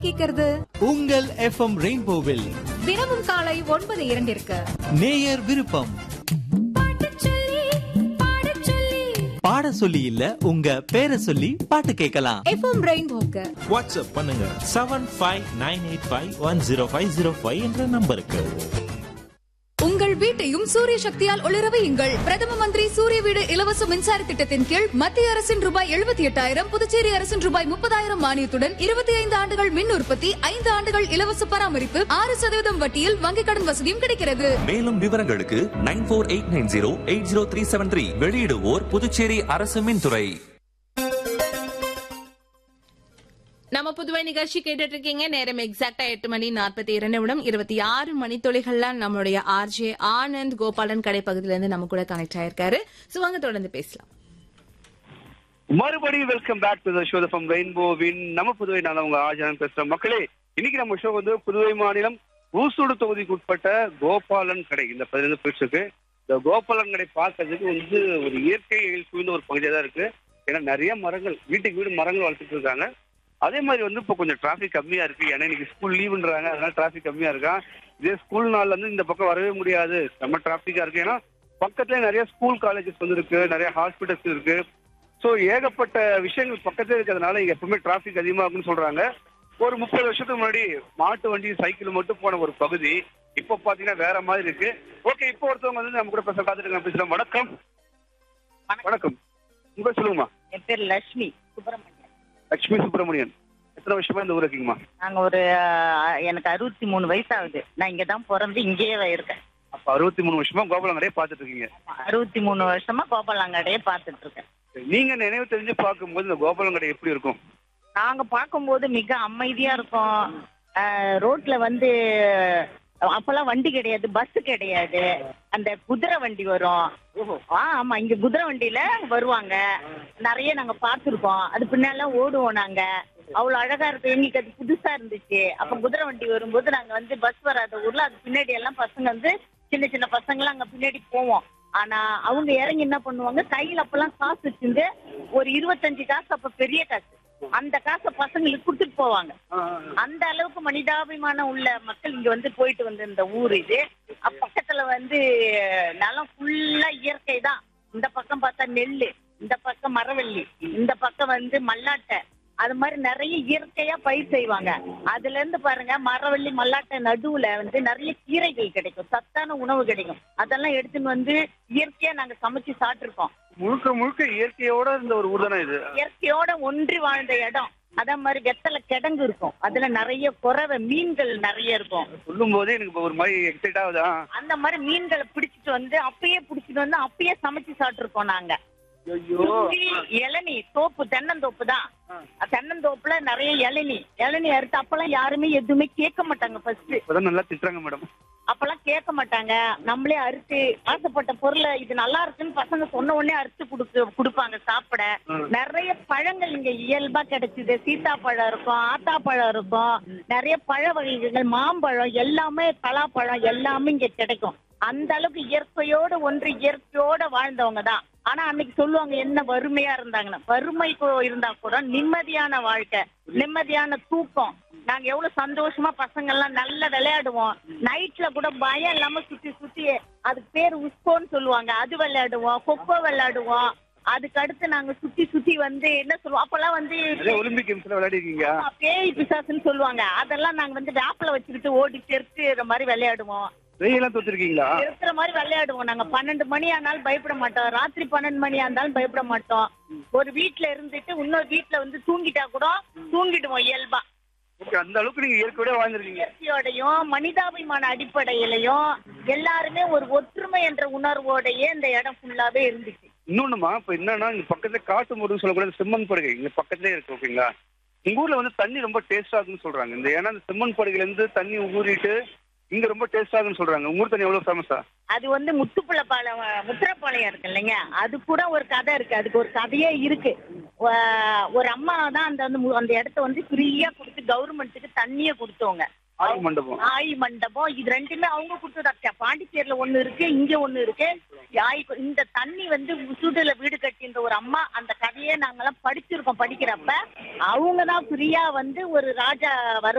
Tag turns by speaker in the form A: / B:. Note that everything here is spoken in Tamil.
A: கேக்குறது
B: உங்கள் எஃப்எம் ரெயின்போவில்
A: தினமும் காலை ஒன்பது இரண்டிற்கு
B: நேயர் விருப்பம் பாட சொல்லி இல்ல உங்க பேரை சொல்லி பாட்டு கேட்கலாம்
A: எஃப்எம் ரெயின்போக்கு
C: வாட்ஸ்அப் பண்ணுங்க seven five nine eight five one zero five zero five என்ற நம்பருக்கு
A: உங்கள் வீட்டையும் சூரிய சக்தியால் ஒளிரவையுங்கள் பிரதம மந்திரி சூரிய வீடு இலவச மின்சார திட்டத்தின் கீழ் மத்திய அரசின் ரூபாய் எழுபத்தி எட்டாயிரம் புதுச்சேரி அரசின் ரூபாய் முப்பதாயிரம் மானியத்துடன் இருபத்தி ஐந்து ஆண்டுகள் மின் உற்பத்தி ஐந்து ஆண்டுகள் இலவச பராமரிப்பு ஆறு சதவீதம் வட்டியில் வங்கிக் கடன் வசதியும் கிடைக்கிறது
D: மேலும் விவரங்களுக்கு nine four eight nine zero eight zero three seven three வெளியிடுவோர் புதுச்சேரி அரசு மின்துறை
E: நம்ம புதுவை நிகழ்ச்சி கேட்டுட்டு இருக்கீங்க நேரம் எக்ஸாக்டா எட்டு மணி நாற்பத்தி இரண்டு நிமிடம் இருபத்தி ஆறு மணித்துளிகள்ல நம்மளுடைய ஆர்ஜே ஆனந்த் கோபாலன் கடை பகுதியில இருந்து நம்ம கூட கனெக்ட் ஆயிருக்காரு சோ வாங்க தொடர்ந்து பேசலாம்
F: மறுபடியும் welcome back to the show from ரெயின்போவின் நம்ம புதுவை நான் உங்க ஆஜானன் பேசுறேன் மக்களே இன்னைக்கு நம்ம ஷோ வந்து புதுவை மாநிலம் ஊசூடு தொகுதிக்கு உட்பட்ட கோபாலன் கடை இந்த பதினஞ்சு போயிட்டு இருக்கு இந்த கோபாலன் கடை பார்க்கறதுக்கு வந்து ஒரு இயற்கை எழில் சூழ்ந்த ஒரு பகுதியா தான் இருக்கு ஏன்னா நிறைய மரங்கள் வீட்டுக்கு வீடு மரங்கள் வளர்த்துட்டு இருக்காங்க அதே மாதிரி வந்து இப்போ கொஞ்சம் டிராஃபிக் கம்மியா இருக்கு ஏன்னா இன்னைக்கு ஸ்கூல் லீவுன்றாங்க அதனால டிராஃபிக் கம்மியா இருக்கா இதே ஸ்கூல் நாள்ல இருந்து இந்த பக்கம் வரவே முடியாது நம்ம டிராஃபிக்கா இருக்கு ஏன்னா பக்கத்துல நிறைய ஸ்கூல் காலேஜஸ் வந்து இருக்கு நிறைய ஹாஸ்பிட்டல்ஸ் இருக்கு ஸோ ஏகப்பட்ட விஷயங்கள் பக்கத்துல இருக்கிறதுனால இங்க எப்பவுமே டிராஃபிக் அதிகமா இருக்குன்னு சொல்றாங்க ஒரு முப்பது வருஷத்துக்கு முன்னாடி மாட்டு வண்டி சைக்கிள் மட்டும் போன ஒரு பகுதி இப்போ பாத்தீங்கன்னா வேற மாதிரி இருக்கு ஓகே இப்போ ஒருத்தவங்க வந்து நம்ம கூட பேச காத்துட்டு பேசலாம் வணக்கம் வணக்கம் உங்க பேர் சொல்லுங்கம்மா
G: என் பேர் லட்சுமி சுப்பிரமணியன்
F: லட்சுமி சுப்பிரமணியன் எத்தனை வருஷமா இந்த ஊர் இருக்கீங்கம்மா
G: நாங்க ஒரு அஹ், எனக்கு அறுபத்தி மூணு வயசு ஆகுது நான் இங்க தான் பிறந்து இங்கேயே இருக்கேன்
F: அப்ப அறுபத்தி மூணு வருஷமா கோபாலங்கரையே பார்த்துட்டு இருக்கீங்க
G: அறுபத்தி மூணு வருஷமா கோபாலங்கடையே பார்த்துட்டு இருக்கேன்
F: நீங்க நினைவு தெரிஞ்சு பார்க்கும்போது இந்த கோபாலங்கடை எப்படி இருக்கும்
G: நாங்க பார்க்கும்போது மிக அமைதியா இருக்கும் அஹ், ரோட்ல வந்து அஹ், அப்பெல்லாம் வண்டி கிடையாது பஸ் கிடையாது அந்த குதிரை வண்டி வரும் ஆ ஆமா இங்க குதிரை வண்டியில வருவாங்க நிறைய நாங்க பார்த்திருக்கோம் அது பின்னால ஓடுவோம் நாங்க அவ்வளவு அழகா இருக்கு எங்களுக்கு அது புதுசா இருந்துச்சு அப்ப குதிரை வண்டி வரும்போது நாங்க வந்து பஸ் வராத ஊர்ல அது பின்னாடி எல்லாம் பசங்க வந்து சின்ன சின்ன பசங்களாம் அங்க பின்னாடி போவோம் ஆனா அவங்க இறங்கி என்ன பண்ணுவாங்க கையில அப்பெல்லாம் காசு வச்சிருந்து ஒரு இருபத்தஞ்சு காசு அப்ப பெரிய காசு அந்த காசை பசங்களுக்கு கொடுத்துட்டு போவாங்க அந்த அளவுக்கு மனிதாபிமானம் உள்ள மக்கள் இங்க வந்து போயிட்டு வந்து இந்த ஊர் இது அப்ப பக்கத்துல வந்து நிலம் ஃபுல்லா இயற்கை தான் இந்த பக்கம் பார்த்தா நெல்லு இந்த பக்கம் மரவள்ளி இந்த பக்கம் வந்து மல்லாட்டை அது மாதிரி நிறைய இயற்கையா பயிர் செய்வாங்க அதுல இருந்து பாருங்க மரவள்ளி மல்லாட்டை நடுவுல வந்து நிறைய கீரைகள் கிடைக்கும் சத்தான உணவு கிடைக்கும் அதெல்லாம் எடுத்துன்னு வந்து இயற்கையா நாங்க சமைச்சு சாப்பிட்டுருக்கோம்
F: முழுக்க முழுக்க இயற்கையோட இருந்த ஒரு ஊர் தானே இது
G: இயற்கையோட ஒன்றி வாழ்ந்த இடம் அதே மாதிரி வெத்தலை கிடங்கு இருக்கும் அதுல நிறைய குறவை மீன்கள் நிறைய இருக்கும்
F: சொல்லும் போதே எனக்கு இப்ப ஒரு மாதிரி எக்ஸைட் ஆகுதா
G: அந்த மாதிரி மீன்களை பிடிச்சிட்டு வந்து அப்பயே பிடிச்சிட்டு வந்து அப்பயே சமைச்சு சாப்பிட்டுருக்கோம் நாங்க
F: ஐயோ
G: சுத்தி இளநீ தோப்பு தென்னந்தோப்பு தான் தென்னந்தோப்புல நிறைய இளநீ இளநீ அறுத்து அப்பெல்லாம் யாருமே எதுவுமே கேட்க மாட்டாங்க ஃபர்ஸ்ட்
F: இப்பதான் நல்லா திட்டுறாங்க மேடம்
G: அப்பெல்லாம் கேட்க மாட்டாங்க நம்மளே அறுத்து ஆசைப்பட்ட பொருளை இது நல்லா இருக்குன்னு பசங்க சொன்ன உடனே அறுத்து கொடுக்கு கொடுப்பாங்க சாப்பிட நிறைய பழங்கள் இங்க இயல்பா கிடைச்சது சீத்தாப்பழம் இருக்கும் ஆத்தாப்பழம் இருக்கும் நிறைய பழ வகைகள் மாம்பழம் எல்லாமே பலாப்பழம் எல்லாமே இங்க கிடைக்கும் அந்த அளவுக்கு இயற்கையோட ஒன்று இயற்கையோட வாழ்ந்தவங்க தான் ஆனா அன்னைக்கு சொல்லுவாங்க என்ன வறுமையா இருந்தாங்கன்னா வறுமை கு- இருந்தா கூட நிம்மதியான வாழ்க்கை நிம்மதியான தூக்கம் நாங்க எவ்வளவு சந்தோஷமா பசங்க எல்லாம் நல்லா விளையாடுவோம் நைட்ல கூட பயம் இல்லாம சுத்தி சுத்தி அதுக்கு பேர் உஸ்கோன்னு சொல்லுவாங்க அது விளையாடுவோம் கொக்கோ விளையாடுவோம் அதுக்கு அடுத்து நாங்க சுத்தி சுத்தி வந்து என்ன சொல்லுவோம் அப்பெல்லாம் வந்து
F: நிறைய ஒலிம்பிக் கேம்ஸ்ல விளையாடி இருக்கீங்க
G: ஆமா, பேய் பிசாசுன்னு சொல்லுவாங்க அதெல்லாம் நாங்க வந்து வேப்பில வச்சுக்கிட்டு ஓடி தெற்கு மாதிரி விளையாடுவோம்
F: வெயிலாம் தோத்துருக்கீங்களா
G: இருக்கிற மாதிரி விளையாடுவோம் நாங்க பன்னெண்டு மணி ஆனாலும் பயப்பட மாட்டோம் ராத்திரி பன்னெண்டு மணி ஆனாலும் பயப்பட மாட்டோம் ஒரு வீட்ல இருந்துட்டு இன்னொரு வீட்ல வந்து தூங்கிட்டா கூட தூங்கிடுவோம் இயல்பா
F: ஓகே அந்த அளவுக்கு நீங்க இயற்கையோட வாழ்ந்துருக்கீங்க
G: இயற்கையோடையும் மனிதாபிமான அடிப்படையிலையும் எல்லாருமே ஒரு ஒற்றுமை என்ற உணர்வோடயே இந்த இடம் ஃபுல்லாவே இருந்துச்சு
F: இன்னொன்னுமா இப்ப என்னன்னா இங்க பக்கத்துல காட்டு முருகன் சொல்லக்கூடாது செம்மண் படுகை இங்க பக்கத்துலயே இருக்கு ஓகேங்களா உங்க ஊர்ல வந்து தண்ணி ரொம்ப டேஸ்டா இருக்குன்னு சொல்றாங்க இந்த ஏன்னா இந்த செம்மண் படுகையில இருந்து தண்ணி ஊறிட்டு இங்க ரொம்ப டேஸ்டா இருக்குன்னு சொல்றாங்க உங்க ஊர் தண்ணி எவ்வளவு ஃபேமஸா
G: அது வந்து முத்துப்புள்ளப்பாளையம் முத்திரப்பாளையம் இருக்கு இல்லைங்க அது கூட ஒரு கதை இருக்கு அதுக்கு ஒரு கதையே இருக்கு வ- ஒரு அம்மா தான் அந்த வந்து மு- அந்த இடத்த வந்து ஃப்ரீயா கொடுத்து கவர்மெண்ட்டுக்கு தண்ணியை கொடுத்தவங்க
F: ஆய் மண்டபம்
G: ஆய் மண்டபம் இது ரெண்டுமே அவங்க கொடுத்ததா பாண்டிச்சேரியில ஒண்ணு இருக்கு இங்க ஒண்ணு இருக்கு யாய் இந்த தண்ணி வந்து சுடுல வீடு கட்டின்ற ஒரு அம்மா அந்த கதையை நாங்கெல்லாம் படிச்சிருக்கோம் படிக்கிறப்ப அவங்க தான் ஃப்ரீயா வந்து ஒரு ராஜா வரும்